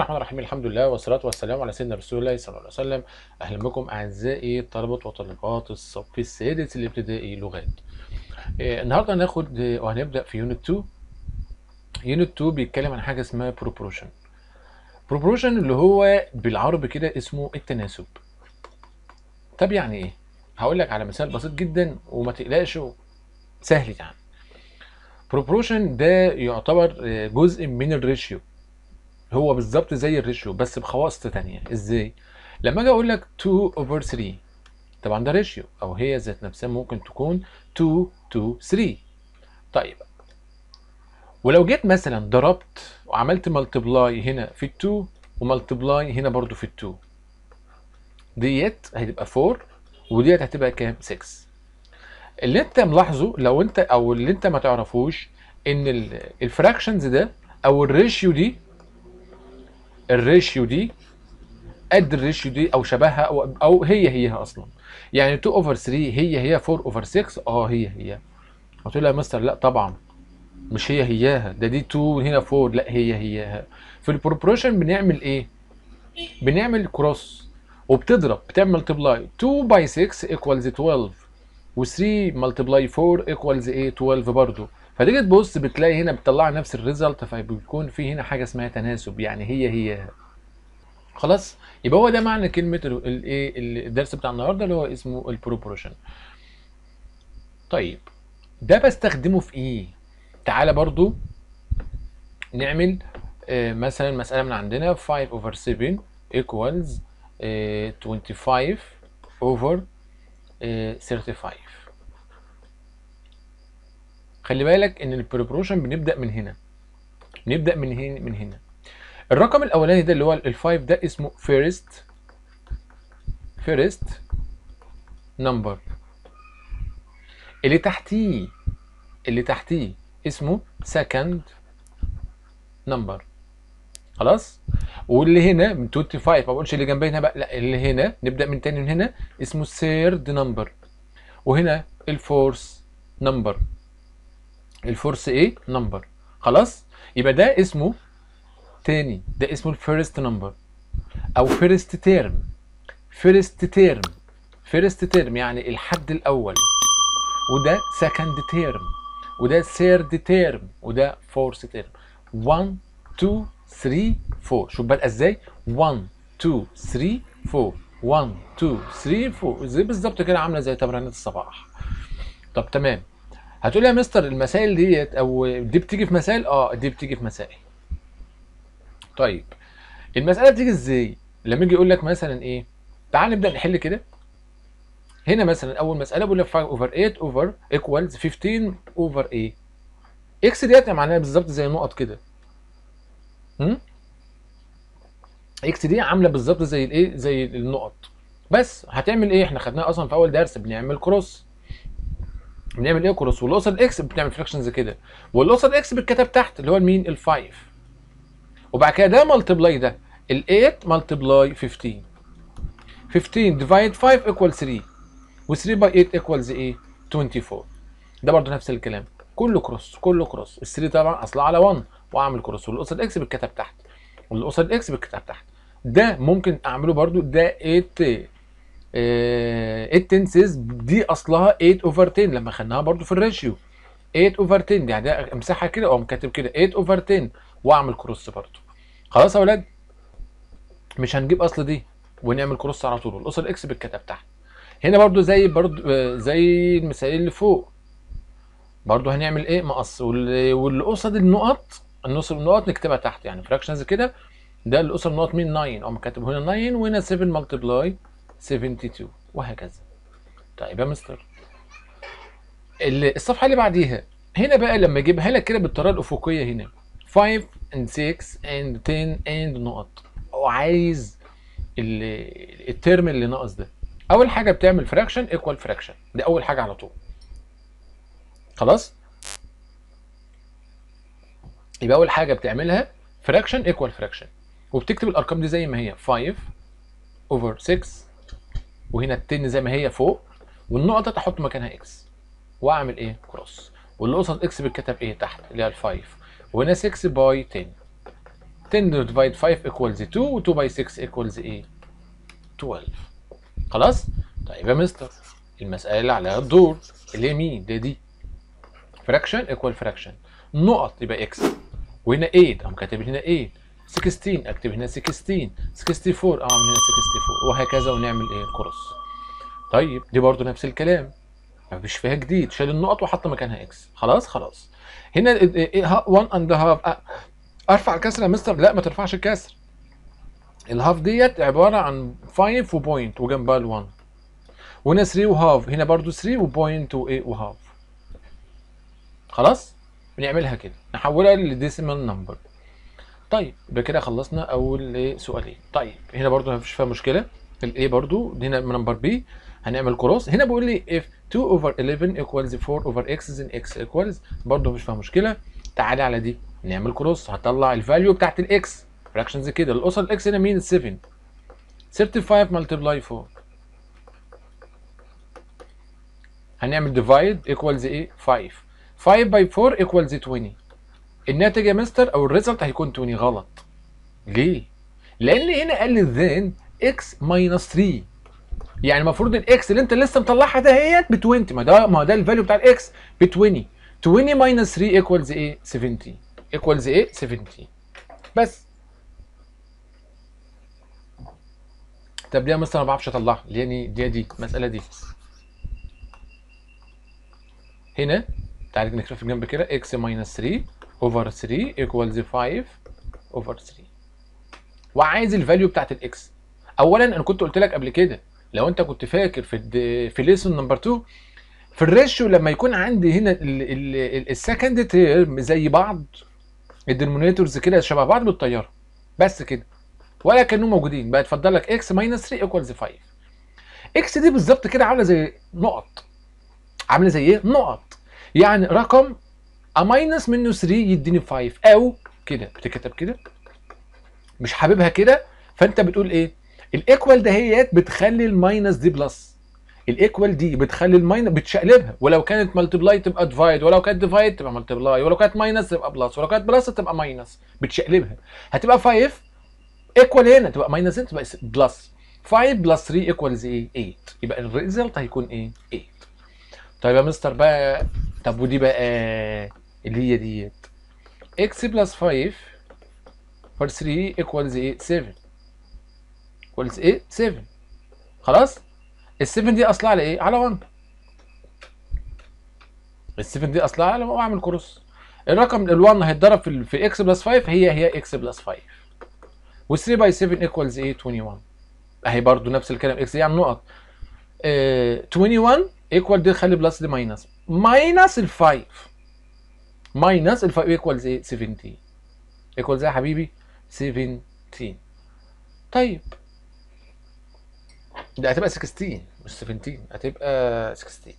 الرحمن الرحيم الحمد لله والصلاة والسلام على سيدنا رسول الله صلى الله عليه وسلم أهلا بكم أعزائي طلبة وطالبات الصف السادس الابتدائي لغات آه، النهاردة هناخد آه، وهنبدأ في يونت 2 يونت 2 بيتكلم عن حاجة اسمها بروبروشن بروبروشن اللي هو بالعربي كده اسمه التناسب طب يعني ايه هقول لك على مثال بسيط جدا وما تقلقش سهل يعني بروبروشن ده يعتبر آه، جزء من الريشيو هو بالظبط زي الريشيو بس بخواص تانية ازاي لما اجي اقول لك 2 over 3 طبعا ده ريشيو او هي ذات نفسها ممكن تكون 2 to 3 طيب ولو جيت مثلا ضربت وعملت ملتبلاي هنا في ال 2 وملتبلاي هنا برضو في ال 2 ديت هتبقى 4 وديت هتبقى كام 6 اللي انت ملاحظه لو انت او اللي انت ما تعرفوش ان الفراكشنز ده او الريشيو دي الريشيو دي قد الريشيو دي او شبهها او او هي هيها اصلا يعني 2 اوفر 3 هي هي 4 اوفر 6 اه هي هي قلت له يا مستر لا طبعا مش هي هياها ده دي 2 وهنا 4 لا هي هياها في البروبروشن بنعمل ايه بنعمل كروس وبتضرب بتعمل ملتبلاي 2 باي 6 ايكوالز 12 و3 ملتبلاي 4 ايكوالز ايه 12 برضه فتيجي تبص بتلاقي هنا بتطلع نفس الريزلت فبيكون في هنا حاجه اسمها تناسب يعني هي هي خلاص يبقى هو ده معنى كلمه الايه الدرس بتاع النهارده اللي هو اسمه البروبورشن طيب ده بستخدمه في ايه تعالى برضو نعمل آه مثلا مساله من عندنا 5 over 7 equals آه 25 over آه 35 خلي بالك ان البروبروشن بنبدا من هنا نبدا من هنا من هنا الرقم الاولاني ده اللي هو الفايف ده اسمه فيرست فيرست نمبر اللي تحتيه اللي تحتيه اسمه سكند نمبر خلاص واللي هنا من 25 ما بقولش اللي جنبها هنا بقى لا اللي هنا نبدا من تاني من هنا اسمه ثيرد نمبر وهنا الفورث نمبر الفورس ايه نمبر خلاص يبقى ده اسمه تاني ده اسمه الفيرست نمبر او فيرست تيرم فيرست تيرم فيرست تيرم يعني الحد الاول وده سكند تيرم وده ثيرد تيرم وده فورث تيرم 1 2 3 4 شوف بقى ازاي 1 2 3 4 1 2 3 4 زي بالظبط كده عامله زي تمرينات الصباح طب تمام هتقول لي يا مستر المسائل ديت او دي بتيجي في مسائل اه دي بتيجي في مسائل طيب المساله بتيجي ازاي لما يجي يقول لك مثلا ايه تعال نبدا نحل كده هنا مثلا اول مساله بيقول لك 5 اوفر 8 اوفر ايكوالز 15 اوفر ايه اكس ديت معناها بالظبط زي نقط كده هم اكس دي عامله بالظبط زي الايه زي النقط بس هتعمل ايه احنا خدناها اصلا في اول درس بنعمل كروس بنعمل ايه كروس والقصد اكس بتعمل فراكشنز كده والقصد اكس بتكتب تحت اللي هو المين ال5 وبعد كده ده ملتبلاي ده ال8 ملتبلاي 15 15 ديفايد 5 ايكوال 3 و3 باي 8 ايكوالز ايه 24 ده برضه نفس الكلام كله كروس كله كروس ال3 طبعا اصلها على 1 واعمل كروس والقصد اكس بتكتب تحت والقصد اكس بتكتب تحت ده ممكن اعمله برضه ده 8 التنسز دي اصلها 8 اوفر 10 لما خدناها برضو في الريشيو 8 اوفر 10 يعني ده امسحها كده او كاتب كده 8 اوفر 10 واعمل كروس برضو خلاص يا اولاد مش هنجيب اصل دي ونعمل كروس على طول الاسر اكس بتكتب تحت هنا برضو زي برضو زي المثال اللي فوق برضو هنعمل ايه مقص واللي قصد النقط النص النقط نكتبها تحت يعني فراكشنز كده ده اللي قصد النقط مين 9 او كاتب هنا 9 وهنا 7 ملتبلاي 72 وهكذا طيب يا مستر الصفحه اللي بعديها هنا بقى لما اجيبها لك كده بالطريقه الافقيه هنا 5 and 6 and 10 and نقط وعايز الترم اللي ناقص ده اول حاجه بتعمل فراكشن ايكوال فراكشن دي اول حاجه على طول خلاص يبقى اول حاجه بتعملها فراكشن ايكوال فراكشن وبتكتب الارقام دي زي ما هي 5 اوفر 6 وهنا التن زي ما هي فوق والنقطة تحط مكانها اكس واعمل ايه كروس واللي قصد اكس بتكتب ايه تحت اللي هي ال5 وهنا 6 باي 10 10 ديفايد 5 equals 2 و 2 باي 6 equals ايه 12 خلاص طيب يا مستر المساله اللي عليها الدور اللي هي مين ده دي فراكشن ايكوال فراكشن نقط يبقى اكس وهنا 8 اقوم كاتب هنا 8 16 اكتب هنا 16 64 اعمل هنا 64 وهكذا ونعمل ايه كروس طيب دي برضو نفس الكلام مفيش فيها جديد شال النقط وحط مكانها اكس خلاص خلاص هنا 1 اند هاف ارفع الكسر يا مستر لا ما ترفعش الكسر الهاف ديت عباره عن 5 وبوينت وجنبها ال1 وهنا 3 وهاف هنا برضو 3 وبوينت وايه وهاف خلاص بنعملها كده نحولها لديسيمال نمبر طيب يبقى كده خلصنا اول ايه سؤالين طيب هنا برضو ما فيش فيها مشكله الايه برضو هنا نمبر بي هنعمل كروس هنا بيقول لي if 2 over 11 equals 4 over x then x equals برضو مفيش فيها مشكله تعالى على دي نعمل كروس هطلع الفاليو بتاعت الاكس فراكشنز كده الاسر الاكس هنا مين 7 35 ملتبلاي 4 هنعمل ديفايد ايكوالز ايه 5 5 باي 4 ايكوالز 20 الناتج يا مستر او الريزلت هيكون 20 غلط ليه؟ لان هنا قال لي ذن اكس ماينس 3 يعني المفروض الاكس اللي انت لسه مطلعها دهيت ب 20 ما ده ما ده الفاليو بتاع الاكس ب 20 20 ماينس 3 ايكوالز ايه 70 ايكوالز ايه 70 بس طب ليه يا مستر ما بعرفش اطلعها ليه دي دي دي المساله دي هنا تعالى نكتب في الجنب كده x minus 3 over 3 equals 5 over 3 وعايز الفاليو بتاعت الاكس اولا انا كنت قلت لك قبل كده لو انت كنت فاكر في الد... في ليسون نمبر 2 في الريشيو لما يكون عندي هنا السكند تيرم زي بعض الدينومينيتورز كده شبه بعض بالطياره بس كده ولا كانهم موجودين بقى اتفضل لك x minus 3 equals 5 x دي بالظبط كده عامله زي نقط عامله زي ايه نقط يعني رقم اماينس منه 3 يديني 5 او كده بتكتب كده مش حاببها كده فانت بتقول ايه الايكوال دهيت بتخلي الماينس دي بلس الايكوال دي بتخلي الماينس بتشقلبها ولو كانت ملتبلاي تبقى ديفايد ولو كانت ديفايد تبقى ملتبلاي ولو كانت ماينس تبقى بلس ولو كانت بلس تبقى ماينس بتشقلبها هتبقى 5 ايكوال هنا تبقى ماينس هنا تبقى بلس 5 بلس 3 ايكوالز ايه 8 يبقى الريزلت هيكون ايه 8 طيب يا مستر بقى طب ودي بقى اللي هي ديت x بلس 5 for 3 equals ايه 7 equals ايه 7 خلاص ال 7 دي اصلها على ايه على 1 ال 7 دي اصلها على واعمل كروس الرقم ال 1 هيتضرب في ال في x بلس 5 هي هي x بلس 5 و 3 باي 7 equals ايه 21 اهي برضو نفس الكلام x يعني نقط اه 21 ايكوال دي خلي بلس دي ماينس ماينس ال 5 ماينس ال 5 ايكوالز ايه 17 ايكوالز ايه يا حبيبي 17 طيب ده هتبقى 16 مش 17 هتبقى 16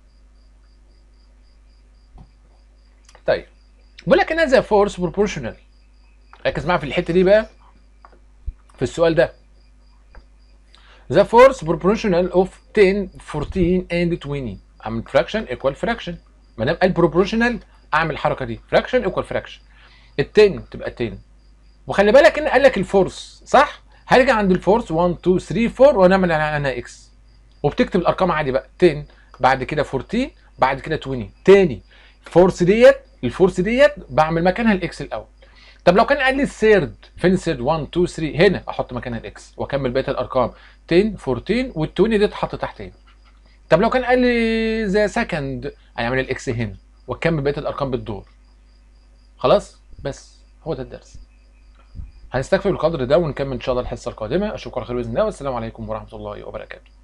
طيب بقول لك انها زي فورس بروبورشنال ركز معايا في الحته دي بقى في السؤال ده The force proportional of 10, 14 and 20 اعمل fraction equal fraction ما دام قال proportional اعمل الحركه دي fraction equal fraction ال 10 تبقى 10 وخلي بالك ان قال لك الفورس صح؟ هرجع عند الفورس 1 2 3 4 ونعمل عنها اكس وبتكتب الارقام عادي بقى 10 بعد كده 14 بعد كده 20 تاني الفورس ديت الفورس ديت بعمل مكانها الاكس الاول طب لو كان قال لي الثيرد فين الثيرد 1 2 3 هنا احط مكانها الاكس واكمل بقيه الارقام 10 14 وال20 دي تتحط تحت هنا طب لو كان قال لي ذا سكند هيعمل الاكس هنا واكمل بقيه الارقام بالدور خلاص بس هو ده الدرس هنستكفي بالقدر ده ونكمل ان شاء الله الحصه القادمه اشوفكم على خير باذن الله والسلام عليكم ورحمه الله وبركاته